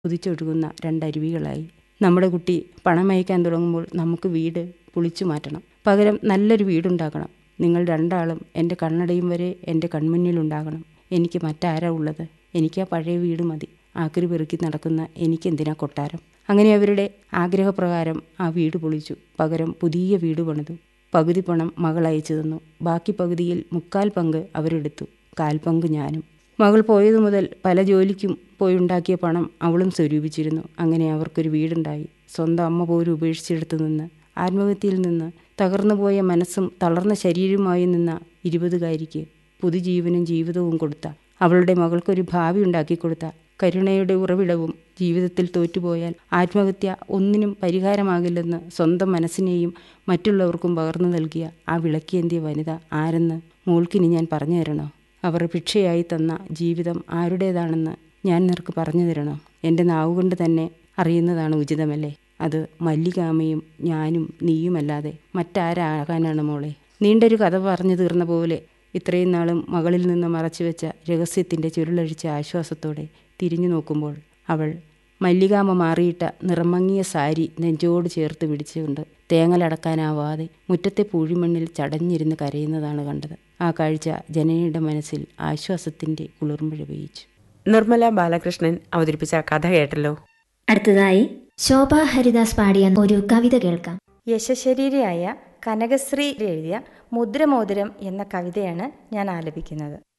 കുതിച്ചൊഴുകുന്ന രണ്ടരുവികളായി നമ്മുടെ കുട്ടി പണമയക്കാൻ തുടങ്ങുമ്പോൾ നമുക്ക് വീട് പൊളിച്ചു മാറ്റണം പകരം നല്ലൊരു വീടുണ്ടാക്കണം നിങ്ങൾ രണ്ടാളും എൻ്റെ കണ്ണടയും വരെ എൻ്റെ കൺമുന്നിലുണ്ടാകണം എനിക്ക് മറ്റാരാ ഉള്ളത് എനിക്ക് ആ പഴയ വീട് മതി ആക്രി പെറുക്കി നടക്കുന്ന എനിക്കെന്തിനാ കൊട്ടാരം അങ്ങനെ അവരുടെ ആഗ്രഹപ്രകാരം ആ വീട് പൊളിച്ചു പകരം പുതിയ വീട് പണിതു പകുതി പണം മകൾ അയച്ചു തന്നു ബാക്കി പകുതിയിൽ മുക്കാൽ പങ്ക് അവരെടുത്തു കാൽപങ്ക് ഞാനും മകൾ പോയതു മുതൽ പല ജോലിക്കും പോയി ഉണ്ടാക്കിയ പണം അവളും സ്വരൂപിച്ചിരുന്നു അങ്ങനെ അവർക്കൊരു വീടുണ്ടായി സ്വന്തം അമ്മ പോലും ഉപേക്ഷിച്ചെടുത്തു നിന്ന് ആത്മഹത്യയിൽ നിന്ന് തകർന്നുപോയ മനസ്സും തളർന്ന ശരീരവുമായി നിന്ന ഇരുപതുകാരിക്ക് പുതുജീവനും ജീവിതവും കൊടുത്ത അവളുടെ മകൾക്കൊരു ഭാവി ഉണ്ടാക്കി കൊടുത്ത കരുണയുടെ ഉറവിടവും ജീവിതത്തിൽ തോറ്റുപോയാൽ ആത്മഹത്യ ഒന്നിനും പരിഹാരമാകില്ലെന്ന് സ്വന്തം മനസ്സിനെയും മറ്റുള്ളവർക്കും പകർന്നു നൽകിയ ആ വിളക്കിയേന്തിയ വനിത ആരെന്ന് മോൾക്കിനി ഞാൻ പറഞ്ഞു തരണോ അവർ ഭിക്ഷയായി തന്ന ജീവിതം ആരുടേതാണെന്ന് ഞാൻ നിനക്ക് പറഞ്ഞു തരണോ എൻ്റെ നാവുകൊണ്ട് തന്നെ അറിയുന്നതാണ് ഉചിതമല്ലേ അത് മല്ലികാമയും ഞാനും നീയുമല്ലാതെ മറ്റാരാകാനാണ് മോളെ നീണ്ടൊരു കഥ പറഞ്ഞു തീർന്ന പോലെ ഇത്രയും നാളും മകളിൽ നിന്ന് മറച്ചുവെച്ച രഹസ്യത്തിൻ്റെ ചുരുളഴിച്ച ആശ്വാസത്തോടെ തിരിഞ്ഞു നോക്കുമ്പോൾ അവൾ മല്ലികാമ മാറിയിട്ട നിറമങ്ങിയ സാരി നെഞ്ചോട് ചേർത്ത് പിടിച്ചുകൊണ്ട് തേങ്ങലടക്കാനാവാതെ മുറ്റത്തെ പൂഴിമണ്ണിൽ ചടഞ്ഞിരുന്ന് കരയുന്നതാണ് കണ്ടത് ആ കാഴ്ച ജനനിയുടെ മനസ്സിൽ ആശ്വാസത്തിൻ്റെ കുളിർമഴ പെയ്യിച്ചു നിർമ്മല ബാലകൃഷ്ണൻ അവതരിപ്പിച്ച കഥ കേട്ടല്ലോ അടുത്തതായി ശോഭ ഹരിദാസ് പാടിയ ഒരു കവിത കേൾക്കാം യശശരീരിയായ കനകശ്രീ എഴുതിയ മുദ്രമോതിരം എന്ന കവിതയാണ് ഞാൻ ആലപിക്കുന്നത്